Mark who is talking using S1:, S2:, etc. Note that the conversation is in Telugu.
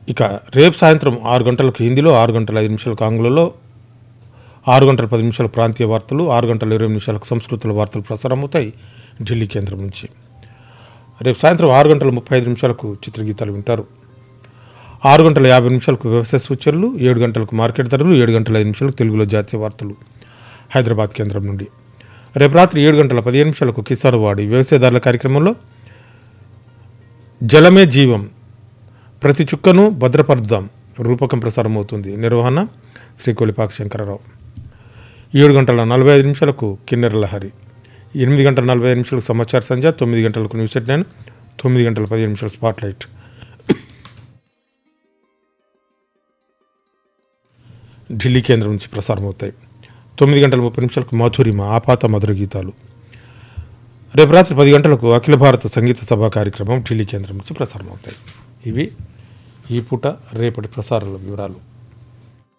S1: ఇక రేపు సాయంత్రం ఆరు గంటలకు హిందీలో ఆరు గంటల ఐదు నిమిషాలకు ఆంగ్లంలో ఆరు గంటల పది నిమిషాల ప్రాంతీయ వార్తలు ఆరు గంటల ఇరవై నిమిషాలకు సంస్కృతుల వార్తలు ప్రసారం అవుతాయి ఢిల్లీ కేంద్రం నుంచి రేపు సాయంత్రం ఆరు గంటల ముప్పై ఐదు నిమిషాలకు చిత్రగీతాలు వింటారు ఆరు గంటల యాభై నిమిషాలకు వ్యవసాయ సూచనలు ఏడు గంటలకు మార్కెట్ ధరలు ఏడు గంటల ఐదు నిమిషాలకు తెలుగులో జాతీయ వార్తలు హైదరాబాద్ కేంద్రం నుండి రేపు రాత్రి ఏడు గంటల పదిహేను నిమిషాలకు కిసాన్ వాడి వ్యవసాయదారుల కార్యక్రమంలో జలమే జీవం ప్రతి చుక్కను భద్రపరుద్దాం రూపకం ప్రసారం అవుతుంది నిర్వహణ శ్రీ కొలిపాక శంకరరావు ఏడు గంటల నలభై ఐదు నిమిషాలకు కిన్నెర లహరి ఎనిమిది గంటల నలభై ఐదు నిమిషాలకు సమాచార సంధ్య తొమ్మిది గంటలకు న్యూస్ ఎట్ నైన్ తొమ్మిది గంటల పదిహేను నిమిషాలు స్పాట్ లైట్ ఢిల్లీ కేంద్రం నుంచి ప్రసారం అవుతాయి తొమ్మిది గంటల ముప్పై నిమిషాలకు మాధురిమ ఆపాత మధుర గీతాలు రేపు రాత్రి పది గంటలకు అఖిల భారత సంగీత సభ కార్యక్రమం ఢిల్లీ కేంద్రం నుంచి ప్రసారం అవుతాయి ఇవి ఈ పూట రేపటి ప్రసారాల వివరాలు